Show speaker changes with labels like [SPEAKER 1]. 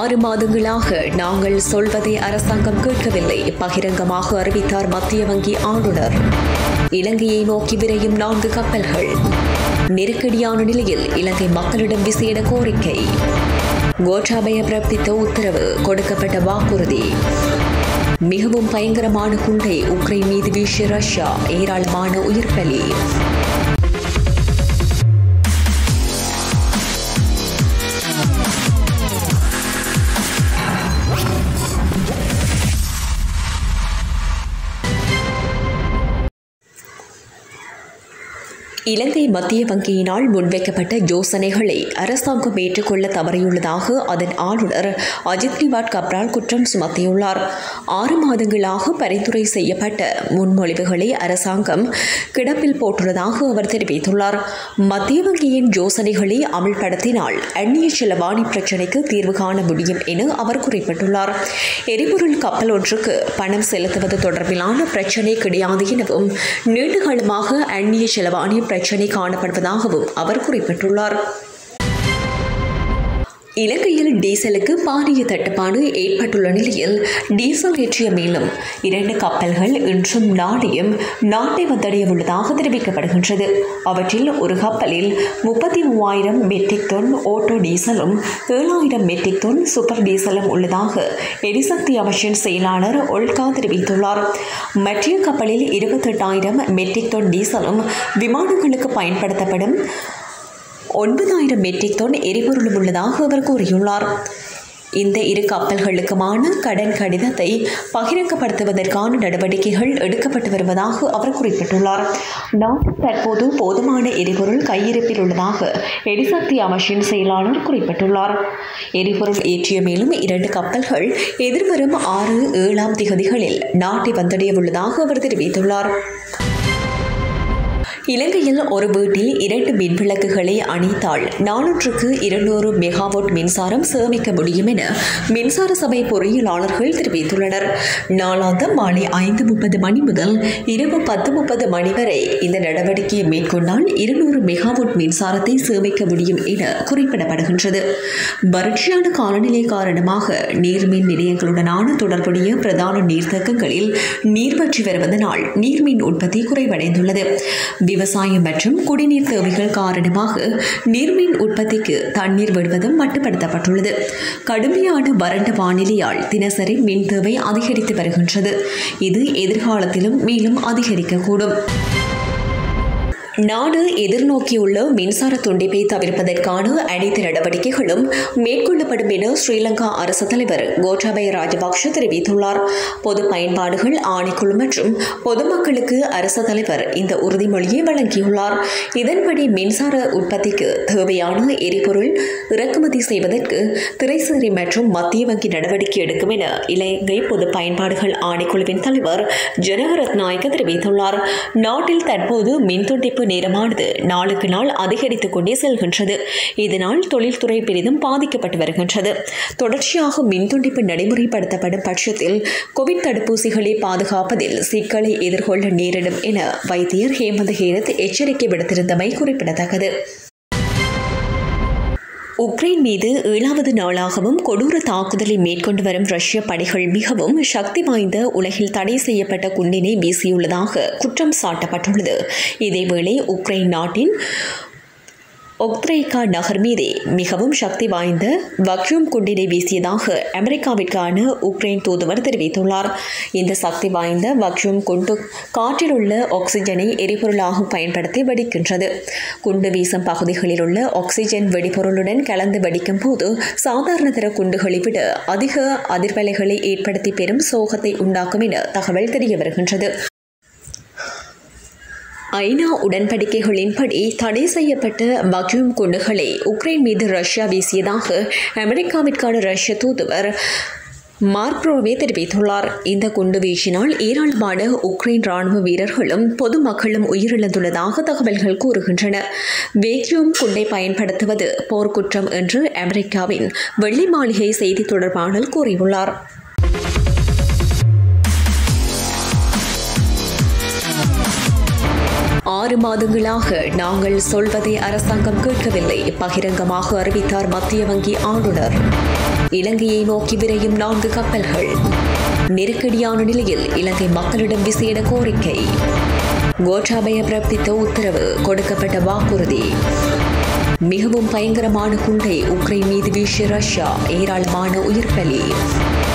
[SPEAKER 1] ஆறு மாதங்களாக நாங்கள் சொல்வதை அரசாங்கம் கேட்கவில்லை பகிரங்கமாக அறிவித்தார் மத்திய வங்கி ஆளுநர் இலங்கையை நோக்கி விரையும் நான்கு கப்பல்கள் நெருக்கடியான நிலையில் இலங்கை மக்களிடம் விசேட கோரிக்கை கோட்டாபய பிறப்பித்த உத்தரவு கொடுக்கப்பட்ட வாக்குறுதி மிகவும் பயங்கரமான குண்டை உக்ரைன் மீது வீசிய ரஷ்யா ஏராளமான உயிர் பலி இலங்கை மத்திய வங்கியினால் முன்வைக்கப்பட்ட யோசனைகளை அரசாங்கம் ஏற்றுக்கொள்ள தவறியுள்ளதாக அதன் ஆளுநர் அஜித் நிவாட் கப்ரால் குற்றம் சுமத்தியுள்ளார் ஆறு மாதங்களாக பரிந்துரை செய்யப்பட்ட முன்மொழிவுகளை அரசாங்கம் கிடப்பில் போட்டுள்ளதாக அவர் தெரிவித்துள்ளார் மத்திய வங்கியின் யோசனைகளை அமல்படுத்தினால் அந்நிய செலவாணி பிரச்சினைக்கு தீர்வு காண முடியும் என அவர் குறிப்பிட்டுள்ளார் எரிபொருள் கப்பல் ஒன்றுக்கு பணம் செலுத்துவது தொடர்பிலான பிரச்சினை கிடையாது எனவும் நீண்டகாலமாக அந்நிய செலவாணி பிரச்சினை காணப்படுவதாகவும் அவர் குறிப்பிட்டுள்ளார் இலங்கையில் டீசலுக்கு பாரிய தட்டுப்பாடு ஏற்பட்டுள்ள நிலையில் டீசல் ஏற்றிய மேலும் இரண்டு கப்பல்கள் இன்றும் நாளையும் நாட்டை வந்தடைய உள்ளதாக தெரிவிக்கப்படுகின்றது அவற்றில் ஒரு கப்பலில் முப்பத்தி மூவாயிரம் மெட்ரிக் டன் ஓட்டோ டீசலும் ஏழாயிரம் மெட்ரிக் டன் சூப்பர் டீசலும் உள்ளதாக எரிசக்தி அமைச்சின் செயலாளர் ஒல்கா தெரிவித்துள்ளார் மற்ற கப்பலில் இருபத்தெட்டாயிரம் மெட்ரிக் டன் டீசலும் விமானங்களுக்கு பயன்படுத்தப்படும் ஒன்பதாயிரம் மெட்ரிக் டன் எரிபொருளும் உள்ளதாக அவர் கூறியுள்ளார் இந்த இரு கப்பல்களுக்குமான கடன் கடிதத்தை பகிரங்கப்படுத்துவதற்கான நடவடிக்கைகள் எடுக்கப்பட்டு வருவதாக அவர் குறிப்பிட்டுள்ளார் நாட்டில் தற்போது போதுமான எரிபொருள் கையிருப்பில் உள்ளதாக எரிசக்தி அமைச்சின் செயலாளர் குறிப்பிட்டுள்ளார் எரிபொருள் ஏற்றிய மேலும் இரண்டு கப்பல்கள் எதிர்வரும் ஆறு ஏழாம் திகதிகளில் நாட்டை வந்தடைய உள்ளதாக அவர் தெரிவித்துள்ளார் இலங்கையில் ஒரு வீட்டில் இரண்டு மின் விளக்குகளை அணைத்தால் நானூற்றுக்கு இருநூறு மெகாவாட் மின்சாரம் சேமிக்க முடியும் என மின்சார சபை பொறியியலாளர்கள் தெரிவித்துள்ளனர் நாளாந்தம் மாலை ஐந்து முப்பது மணி முதல் இரவு பத்து முப்பது மணி வரை இந்த நடவடிக்கையை மேற்கொண்டால் இருநூறு மெகாவாட் மின்சாரத்தை சேமிக்க முடியும் என குறிப்பிடப்படுகின்றது வறட்சியான காலநிலை காரணமாக நீர்மின் நிலையங்களுடனான தொடர்புடைய பிரதான நீர்த்தேக்கங்களில் நீர் வற்றி வருவதனால் நீர்மின் உற்பத்தி குறைவடைந்துள்ளது விவசாயம் மற்றும் குடிநீர் தேவைகள் காரணமாக நீர்மின் உற்பத்திக்கு தண்ணீர் விடுவதும் மட்டுப்படுத்தப்பட்டுள்ளது கடுமையான வறண்ட வானிலையால் தினசரி மின் தேவை அதிகரித்து வருகின்றது இது எதிர்காலத்திலும் மேலும் அதிகரிக்கக்கூடும் நாடு எதிர்நோக்கியுள்ள மின்சார துண்டிப்பை தவிர்ப்பதற்கான அனைத்து நடவடிக்கைகளும் மேற்கொள்ளப்படும் என ஸ்ரீலங்கா அரசு தலைவர் கோட்டாபய ராஜபக்ஷ தெரிவித்துள்ளார் பொது பயன்பாடுகள் ஆணைக்குழு மற்றும் பொதுமக்களுக்கு அரசு தலைவர் இந்த உறுதிமொழியை வழங்கியுள்ளார் இதன்படி மின்சார உற்பத்திக்கு தேவையான எரிபொருள் இறக்குமதி செய்வதற்கு திரைசேரி மற்றும் மத்திய வங்கி நடவடிக்கை எடுக்கும் என இலங்கை பொது பயன்பாடுகள் ஆணைக்குழுவின் தலைவர் ஜனகரத் நாயக்க தெரிவித்துள்ளார் நாட்டில் தற்போது மின் துண்டிப்பு நேரமானது நாளுக்கு நாள் அதிகரித்துக் கொண்டே செல்கின்றது இதனால் தொழில்துறை பெரிதும் பாதிக்கப்பட்டு வருகின்றது தொடர்ச்சியாக மின்துண்டிப்பு நடைமுறைப்படுத்தப்படும் பட்சத்தில் கோவிட் தடுப்பூசிகளை பாதுகாப்பதில் சிக்கலை எதிர்கொள்ள நேரிடும் என வைத்தியர் ஹேமந்த் ஹேரத் எச்சரிக்கை விடுத்திருந்தமை குறிப்பிடத்தக்கது உக்ரைன் மீது ஏழாவது நாளாகவும் கொடூர தாக்குதலை மேற்கொண்டு வரும் ரஷ்ய படைகள் மிகவும் சக்தி வாய்ந்த உலகில் தடை செய்யப்பட்ட குண்டினை வீசியுள்ளதாக குற்றம் சாட்டப்பட்டுள்ளது இதேவேளை உக்ரைன் நாட்டின் ஒக்த்ரேகா நகர் மீதே மிகவும் சக்தி வாய்ந்த வக்யூம் குண்டினை வீசியதாக அமெரிக்காவிற்கான உக்ரைன் தூதுவர் தெரிவித்துள்ளார் இந்த சக்தி வாய்ந்த வக்யூம் குண்டு காற்றில் உள்ள ஆக்சிஜனை எரிபொருளாக பயன்படுத்தி வெடிக்கின்றது குண்டு வீசும் பகுதிகளில் உள்ள ஆக்சிஜன் வெடிபொருளுடன் கலந்து வெடிக்கும் போது சாதாரண தர குண்டுகளை விட அதிக அதிர்வலைகளை ஏற்படுத்தி பெரும் சோகத்தை உண்டாக்கும் என தகவல் தெரிய வருகின்றது ஐநா உடன்படிக்கைகளின்படி தடை செய்யப்பட்ட வக்யூம் குண்டுகளை உக்ரைன் மீது ரஷ்யா வீசியதாக அமெரிக்காவிற்கான ரஷ்ய தூதுவர் மார்க்ரோவே தெரிவித்துள்ளார் இந்த குண்டு வீச்சினால் ஏராளமான உக்ரைன் ராணுவ வீரர்களும் பொதுமக்களும் உயிரிழந்துள்ளதாக தகவல்கள் கூறுகின்றன வேக்யூம் குண்டை பயன்படுத்துவது போர்க்குற்றம் என்று அமெரிக்காவின் வெள்ளி மாளிகை செய்தி தொடர்பாளர் கூறியுள்ளார் ஆறு மாதங்களாக நாங்கள் சொல்வதை அரசாங்கம் கேட்கவில்லை பகிரங்கமாக அறிவித்தார் மத்திய வங்கி ஆளுநர் இலங்கையை நோக்கி விரையும் நான்கு கப்பல்கள் நெருக்கடியான நிலையில் இலங்கை மக்களிடம் விசேட கோரிக்கை கோட்டாபய பிறப்பித்த உத்தரவு கொடுக்கப்பட்ட வாக்குறுதி மிகவும் பயங்கரமான குண்டை உக்ரைன் மீது வீசிய ரஷ்யா ஏராளமான உயிர் பலி